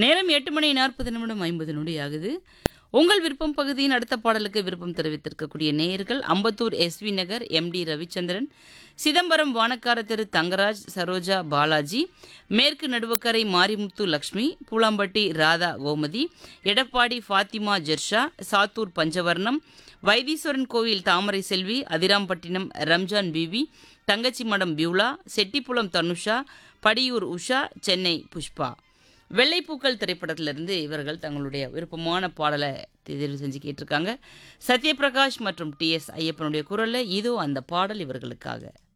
நேரம் எட்டு மணி நாற்பது நிமிடம் ஐம்பது நொடி ஆகுது உங்கள் விருப்பம் பகுதியின் அடுத்த பாடலுக்கு விருப்பம் தெரிவித்திருக்கக்கூடிய நேயர்கள் அம்பத்தூர் எஸ்வி நகர் எம்டி ரவிச்சந்திரன் சிதம்பரம் வானக்கார தெரு தங்கராஜ் சரோஜா பாலாஜி மேற்கு நடுவக்கரை மாரிமுத்து லக்ஷ்மி பூலாம்பட்டி ராதா கோமதி எடப்பாடி ஃபாத்திமா ஜெர்ஷா சாத்தூர் பஞ்சவர்ணம் வைத்தீஸ்வரன் கோவில் தாமரை செல்வி அதிராம்பட்டினம் ரம்ஜான் பிவி தங்கச்சி மடம் பியூலா செட்டிப்புலம் தனுஷா படியூர் உஷா சென்னை புஷ்பா வெள்ளைப்பூக்கள் திரைப்படத்திலிருந்து இவர்கள் தங்களுடைய விருப்பமான பாடலை தேர்வு செஞ்சு கேட்டிருக்காங்க சத்யபிரகாஷ் மற்றும் டி எஸ் ஐயப்பனுடைய குரலில் இதோ அந்த பாடல் இவர்களுக்காக